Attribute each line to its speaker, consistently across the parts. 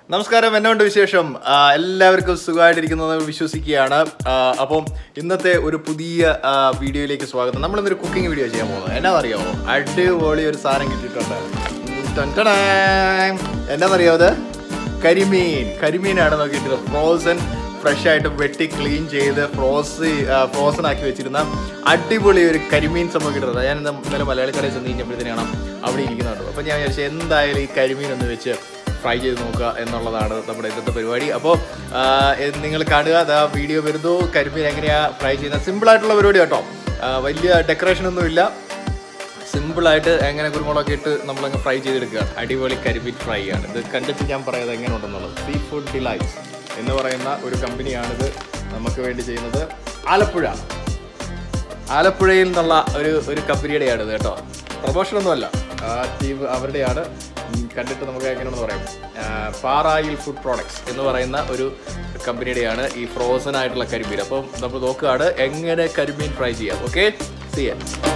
Speaker 1: നമസ്കാരം എന്നുണ്ട് വിശേഷം ആ, എല്ലാവർക്കും സുഖമായിട്ടിരിക്കുന്നത് വിശ്വസിക്കുകയാണ് ആ, അപ്പം ഇന്നത്തെ ഒരു പുതിയ ആ, വീഡിയോയിലേക്ക് സ്വാഗതം നമ്മൾ ഇന്നൊരു കുക്കിംഗ് വീഡിയോ ചെയ്യാൻ പോകുന്നത് എന്നാണെന്നറിയാമോ അടിപൊളി ഒരു സാധനം കിട്ടിയിട്ടുണ്ട് ഉം, ടൻ ടടാം. എന്നാണെന്നറിയാമോ അത് കരിമീൻ കരിമീനാണ് നോക്കിയിട്ട് ഫ്രോസൺ ഫ്രഷ് ആയിട്ട് വെട്ടി ക്ലീൻ ചെയ്ത് ഫ്രോസ് ഫ്രോസൺ ആക്കി വെച്ചിരുന്ന അടിപൊളി ഒരു കരിമീൻ സംഭവം കിട്ടുന്നത് ഞാൻ ഇന്ന് ഇന്നലെ മലയാളി കടയിൽ ചെന്ന് കഴിഞ്ഞപ്പോഴത്തേനാണ് അവിടെ ഇരിക്കുന്നുണ്ട് അപ്പോൾ ഞാൻ വിചാരിച്ചു എന്തായാലും ഈ കരിമീൻ ഒന്ന് വെച്ച് ഫ്രൈ ചെയ്ത് നോക്കുക എന്നുള്ളതാണ് നമ്മുടെ ഇന്നത്തെ പരിപാടി അപ്പോൾ നിങ്ങൾ കാണുക അതാ വീഡിയോ വരുന്നു കരിമീൻ എങ്ങനെയാണ് ഫ്രൈ ചെയ്യുന്നത് സിമ്പിളായിട്ടുള്ള പരിപാടി കേട്ടോ ആ, വലിയ ഡെക്കറേഷൻ ഒന്നുമില്ല സിമ്പിളായിട്ട് എങ്ങനെ കുരുമുളകൊക്കെ ഇട്ട് നമ്മളങ്ങ് ഫ്രൈ ചെയ്തെടുക്കുക അടിപൊളി കരിമീൻ ഫ്രൈ ആണ് ഇത് കണ്ടിട്ട് ഞാൻ പറയാം എങ്ങനെ ഉണ്ടെന്നുള്ളത് സീ ഫുഡ് ഡിലൈറ്റ്സ് എന്ന് പറയുന്ന ഒരു കമ്പനിയാണിത് നമുക്ക് വേണ്ടി ചെയ്യുന്നത് ആലപ്പുഴ ആലപ്പുഴയിൽ നിന്നുള്ള ഒരു ഒരു കമ്പനിയുടെയാണ് ഇത് കേട്ടോ പ്രൊമോഷൻ ഒന്നുമല്ല ആ ടീം അവരുടെയാണ് ഉം, കണ്ടിട്ട് നമുക്ക് എങ്ങനെയാണെന്ന് പറയാം ആ, പാറായിൽ ഫുഡ് പ്രോഡക്ട്സ് എന്ന് പറയുന്ന ഒരു കമ്പനിയുടെയാണ് ഈ ഫ്രോസൺ ആയിട്ടുള്ള കരിമീൻ അപ്പം നമ്മൾ നോക്കുകയാണ് എങ്ങനെ കരിമീൻ ഫ്രൈ ചെയ്യാം ഓക്കെ സി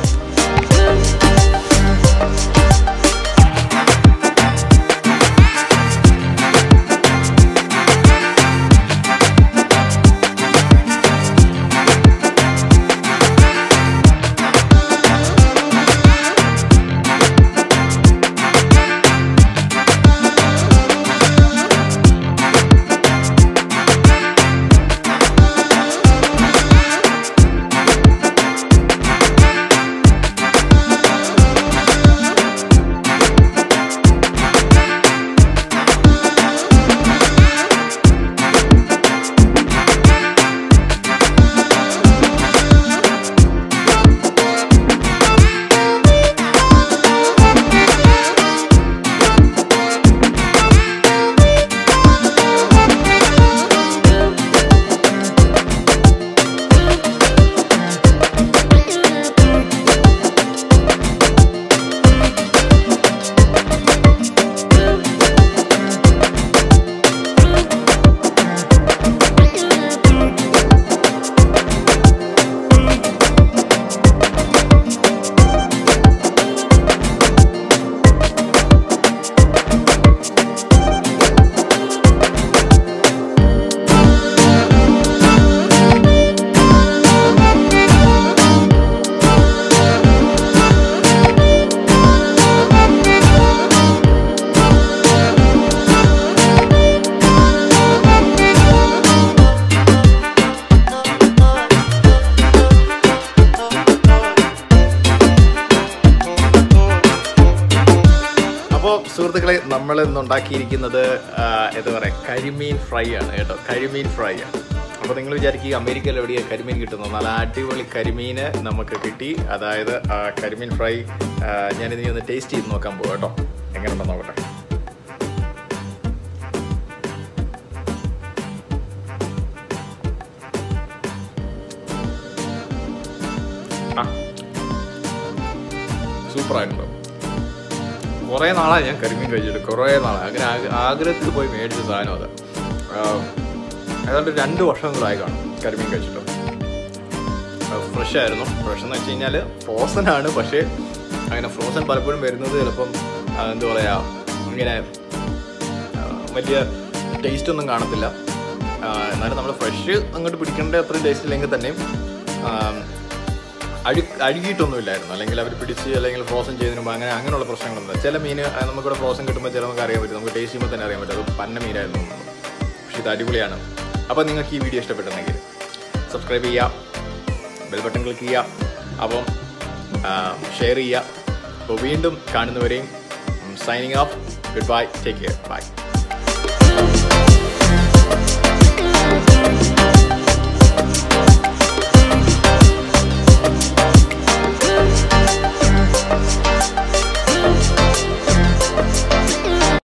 Speaker 1: അപ്പോൾ സുഹൃത്തുക്കളെ നമ്മൾ ഇന്ന് ഉണ്ടാക്കിയിരിക്കുന്നത് ആ, എന്താ പറയുക കരിമീൻ ഫ്രൈ ആണ് കേട്ടോ കരിമീൻ ഫ്രൈ ആണ് അപ്പോൾ നിങ്ങൾ വിചാരിക്കുക അമേരിക്കയിൽ എവിടെയാണ് കരിമീൻ കിട്ടുന്നത് നല്ല അടിപൊളി കരിമീന് നമുക്ക് കിട്ടി അതായത് ആ, കരിമീൻ ഫ്രൈ ആ, ഞാനിനി ഒന്ന് ടേസ്റ്റ് ചെയ്ത് നോക്കാൻ പോകാം കേട്ടോ എങ്ങനെയുണ്ടെന്ന് നോക്കട്ടെ ആ സൂപ്പറായിട്ടുണ്ട് കുറേ നാളായി ഞാൻ കരിമീൻ കഴിച്ചിട്ട് കുറേ നാളായി അങ്ങനെ ആഗ്ര- ആഗ്രഹത്തിൽ പോയി മേടിച്ച സാധനം അത് ആഹ് ഏതാണ്ട് രണ്ട് വർഷങ്ങളായി കാണും കരിമീൻ കഴിച്ചിട്ട് ഫ്രഷ് ആയിരുന്നു ഫ്രഷ് എന്ന് വെച്ച് കഴിഞ്ഞാൽ ഫ്രോസൺ ആണ് പക്ഷേ അങ്ങനെ ഫ്രോസൺ പലപ്പോഴും വരുന്നത് ചിലപ്പം ആ, എന്താ പറയുക ഇങ്ങനെ ആ, വലിയ ടേസ്റ്റ് ഒന്നും കാണത്തില്ല ആ, എന്നാലും നമ്മൾ ഫ്രഷ് അങ്ങോട്ട് പിടിക്കേണ്ട അത്രയും ടേസ്റ്റ് ഇല്ലെങ്കിൽ തന്നെയും ആ, അഴു അഴുകിയിട്ടൊന്നുമില്ലായിരുന്നു അല്ലെങ്കിൽ അവർ പിടിച്ച് അല്ലെങ്കിൽ ഫ്രോസൺ ചെയ്തതിന് മുമ്പ് അങ്ങനെ അങ്ങനെയുള്ള പ്രശ്നങ്ങളൊന്നും ചില മീൻ ആ, നമുക്കിവിടെ ഫ്രോസൺ കിട്ടുമ്പോൾ ചില നമുക്ക് അറിയാൻ പറ്റും നമുക്ക് ടേസ്റ്റ് ചെയ്യുമ്പോൾ തന്നെ അറിയാൻ പറ്റും അത് പന്ന മീനായിരുന്നു എന്നുള്ളത്. പക്ഷേ ഇത് അടിപൊളിയാണ് അപ്പോൾ നിങ്ങൾക്ക് ഈ വീഡിയോ ഇഷ്ടപ്പെട്ടെങ്കിൽ സബ്സ്ക്രൈബ് ചെയ്യുക ബെൽ ബട്ടൺ ക്ലിക്ക് ചെയ്യുക അപ്പം ഷെയർ ചെയ്യുക അപ്പോൾ വീണ്ടും കാണുന്നവരെയും signing off good bye take care by